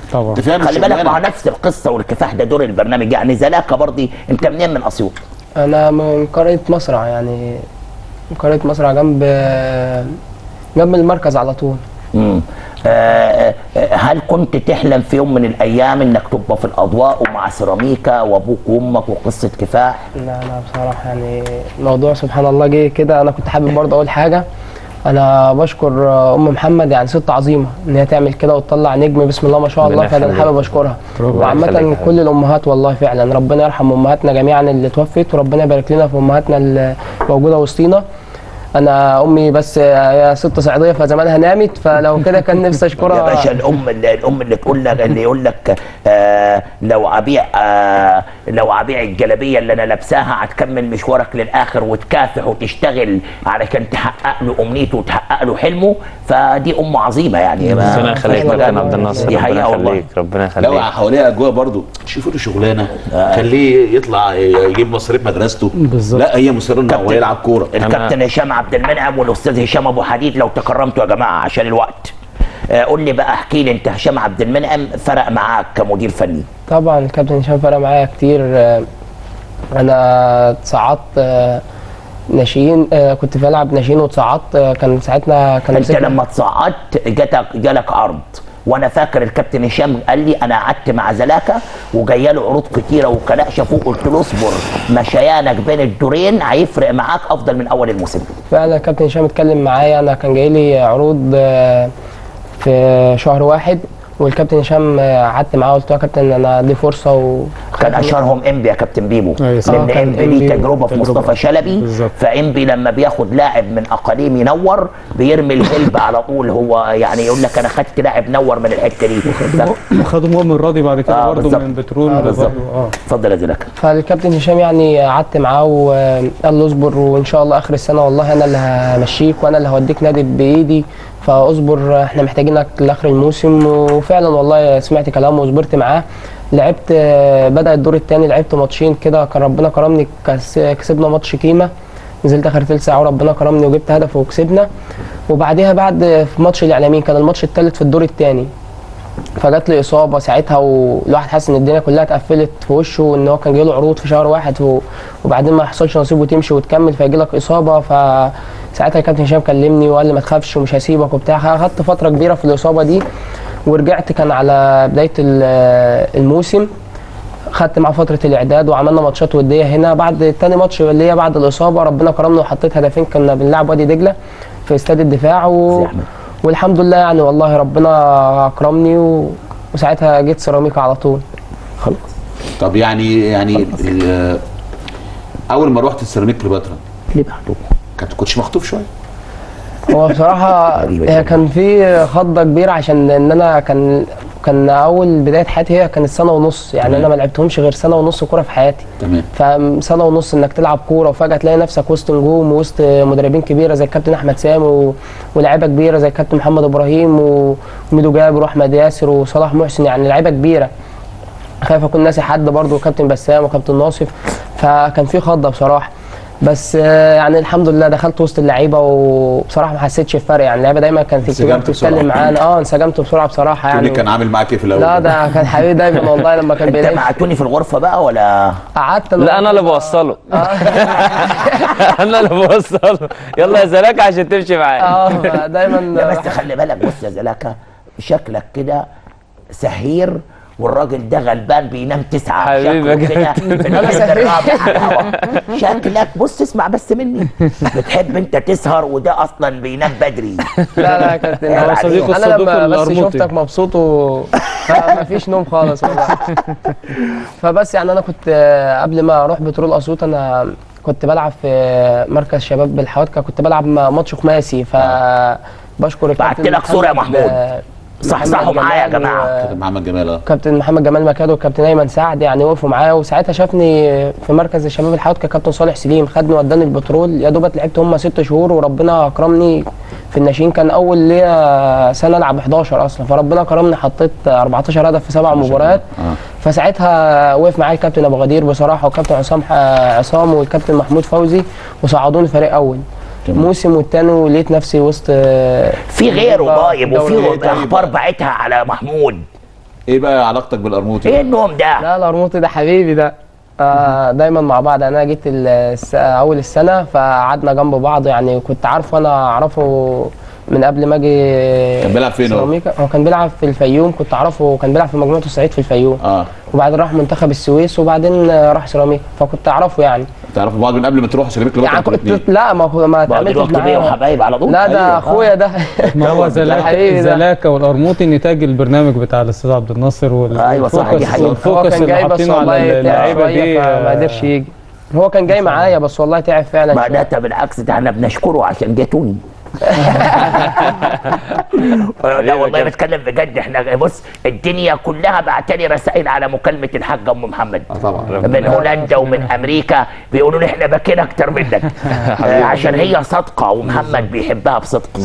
طبعا انت فاهم خلي بالك الشغلانة؟ مع نفس القصه والكفاح ده دور البرنامج يعني زلاكه برضي انت منين من اسيوط؟ انا من قريه مصرع يعني من قريه مصرع جنب جنب المركز على طول مم. آه، آه، هل كنت تحلم في يوم من الايام انك تبقى في الاضواء ومع سيراميكا وابوك وامك وقصه كفاح؟ لا لا بصراحه يعني الموضوع سبحان الله جه كده انا كنت حابب برضه اقول حاجه انا بشكر ام محمد يعني ست عظيمه ان هي تعمل كده وتطلع نجم بسم الله ما شاء الله ربنا فانا يخليك. حابب اشكرها برافو. وعامه يخليك. كل الامهات والله فعلا ربنا يرحم امهاتنا جميعا اللي توفت وربنا يبارك لنا في امهاتنا اللي موجوده وسطينا انا امي بس هي ست صعيديه فزمانها نامت فلو كده كان نفسي يا اشكرها باشا الام اللي الام اللي تقول لك اللي يقول لك آه لو ابيع آه لو ابيع الجلابيه اللي انا لابساها هتكمل مشوارك للاخر وتكافح وتشتغل علشان تحقق له امنيته وتحقق له حلمه فدي ام عظيمه يعني ما- ربنا يخليك ما- كابتن عبد الناصر دي ربنا حقيقه والله يخليك ربنا لو يخليك حواليه اجواء برضو شوفوا له شغلانه خليه يطلع يجيب مصاريف مدرسته بالظبط. لا هي مصره ان هو يلعب كوره الكابتن هشام عبد المنعم والاستاذ هشام ابو حديد لو تكرمتوا يا جماعه عشان الوقت آه، قول لي بقى احكي لي انت هشام عبد المنعم فرق معاك كمدير فني طبعا الكابتن هشام فرق معايا كتير آه، انا صعدت آه، ناشئين آه، كنت بلعب ناشئين وتصعدت آه، كان ساعتها كان انت مسكنا- لما تصعدت جاتك جالك عرض وانا فاكر الكابتن هشام قال لي انا قعدت مع زلاكه وجايه له عروض كتيره وكلاء شافوه قلت له اصبر مشيانك بين الدورين هيفرق معاك افضل من اول الموسم فعلا الكابتن هشام اتكلم معايا انا كان جاي لي عروض آه، في شهر واحد والكابتن هشام آه، قعدت معاه قلت له يا كابتن انا دي فرصه و كان اشهرهم انبي يا كابتن بيبو أيوة صح. لان آه، كان انبي ليه إنبي تجربه في تجربة. مصطفى شلبي بالظبط. فانبي لما بياخد لاعب من اقاليم ينور بيرمي الهلب على طول هو يعني يقول لك انا خدت لاعب نور من الحته دي ف- وخدوا مؤمن راضي بعد كده آه، برضه بالظبط. من بترول آه، بالظبط. برضه، اه اتفضل يا زلاكه فالكابتن هشام يعني قعدت معاه وقال له اصبر وان شاء الله اخر السنه والله انا اللي همشيك وانا اللي هوديك نادي بايدي فاصبر احنا محتاجينك لاخر الموسم وفعلا والله سمعت كلامه وصبرت معاه لعبت بدا الدور الثاني لعبت ماتشين كده كان ربنا كرمني كس- كسبنا ماتش كيما نزلت اخر ثلث ساعه وربنا كرمني وجبت هدف وكسبنا وبعديها بعد في ماتش الاعلاميين كان الماتش الثالث في الدور الثاني فجات لي اصابه ساعتها والواحد حاسس ان الدنيا كلها اتقفلت في وشه وان هو كان جاي له عروض في شهر واحد و... وبعدين ما يحصلش نصيب وتمشي وتكمل فيجي لك اصابه فساعتها الكابتن هشام كلمني وقال لي ما تخافش ومش هسيبك وبتاع خدت فتره كبيره في الاصابه دي ورجعت كان على بدايه ال- الموسم خدت معاه فتره الاعداد وعملنا ماتشات وديه هنا بعد تاني ماتش اللي هي بعد الاصابه ربنا كرمنا وحطيت هدفين كنا بنلعب وادي دجله في استاد الدفاع و... زي أحمد. والحمد لله يعني والله ربنا اكرمني و... وساعتها جيت سيراميكا على طول خلاص طب يعني يعني ال- اول ما رحت السيراميك كليوباترا ليه بعده كنت كنتش مخطوف شويه هو بصراحه غريبة هي كان في خضه كبيره عشان ان انا كان كان اول بدايه حياتي هي كانت سنه ونص يعني تمام. انا ما لعبتهمش غير سنه ونص كوره في حياتي تمام فسنه ونص انك تلعب كوره وفجاه تلاقي نفسك وسط نجوم ووسط مدربين كبيره زي الكابتن احمد سامي و... ولاعيبه كبيره زي الكابتن محمد ابراهيم و- وميدو جابر واحمد ياسر وصلاح محسن يعني لعيبه كبيره خايف اكون ناسي حد برضه كابتن بسام وكابتن ناصف فكان في خضه بصراحه بس آه، يعني الحمد لله دخلت وسط اللعيبه وبصراحه ما حسيتش بفرق يعني اللعيبه دايما كانت الكبيره انسجمت بتتكلم بسرعة. معانا اه انسجمت بسرعه بصراحه تقول لي يعني كان عامل معاك ايه في الاول لا ده كان حبيبي دايما والله لما كان انت بيلاقي بعتوني في الغرفه بقى ولا قعدت لا انا اللي بوصله انا اللي بوصله يلا يا زلاك عشان تمشي معايا اه دايما لا بس خلي بالك بص يا زلاكه شكلك كده سهير والراجل ده غلبان بينام تسعة حبيبي شكله يا كده في أنا الجلد سهير. الرابع على الهوا. شكلك بص اسمع بس مني بتحب انت تسهر وده اصلا بينام بدري لا لا يا كابتن هو أنا- صديقه انا الصدوق لما بس الأرموطي. شفتك مبسوط و ما فيش نوم خالص والله فبس يعني انا كنت آه، قبل ما اروح بترول اسيوط انا كنت بلعب في مركز شباب بالحوادكه كنت بلعب م- ماتش خماسي ف بشكر بعت الكابتن لك صورة يا محمد، محمود. آه، صحصحوا محمد معايا يا جمال جماعة. و- كابتن محمد جمال اه كابتن محمد جمال مكادو والكابتن ايمن سعد يعني وقفوا معايا وساعتها شافني في مركز الشباب الحوت كابتن صالح سليم خدني وداني البترول يا دوبت لعبت هم ست شهور وربنا اكرمني في الناشئين كان اول ليا سنه العب 11 اصلا فربنا كرمني حطيت 14 هدف في سبع مباريات اه فساعتها وقف معايا الكابتن ابو غدير بصراحه والكابتن عصام عصام والكابتن محمود فوزي وصعدوني فريق اول تمام. موسم والتاني ولقيت نفسي وسط في غيره طيب وفي دوري- اخبار بعتها على محمود ايه بقى علاقتك بالقرموطي ايه النوم ده لا القرموطي ده حبيبي ده آه دايما مع بعض انا جيت الس- اول السنه فقعدنا جنب بعض يعني كنت عارفه انا اعرفه من قبل ما اجي كان بيلعب فين هو؟ سيراميكا هو كان بيلعب في الفيوم كنت اعرفه كان بيلعب في مجموعه الصعيد في الفيوم اه وبعدين راح منتخب السويس وبعدين آه، راح سيراميكا فكنت اعرفه يعني تعرفوا بعض من قبل ما تروح سيراميكا كليوباترا يعني انتوا كنت الاتنين. لا ما ما بقى اتعاملتش دلوقتي بيه معاه وحبايب على طول لا ده أيوة. اخويا ده ما هو زلاكا حبيبي ده. زلاكا والقرموطي نتاج البرنامج بتاع الاستاذ عبد الناصر وال- أيوة صح، دي والفوكس حقيقة. هو والفوكس كان اللي جاي بس حاطينه على والله تعب اللعيبه شويه دي فما قدرش يجي هو كان جاي معايا بس والله تعب فعلا ما شوية. ده ده بالعكس ده احنا بنشكره عشان جاتوني لا والله بتكلم بجد احنا بص الدنيا كلها بعتلي رسائل على مكالمه الحاجه ام محمد اه طبعا من هولندا ومن امريكا بيقولوا لي احنا باكين اكتر منك آه، عشان هي صادقه ومحمد بيحبها بصدق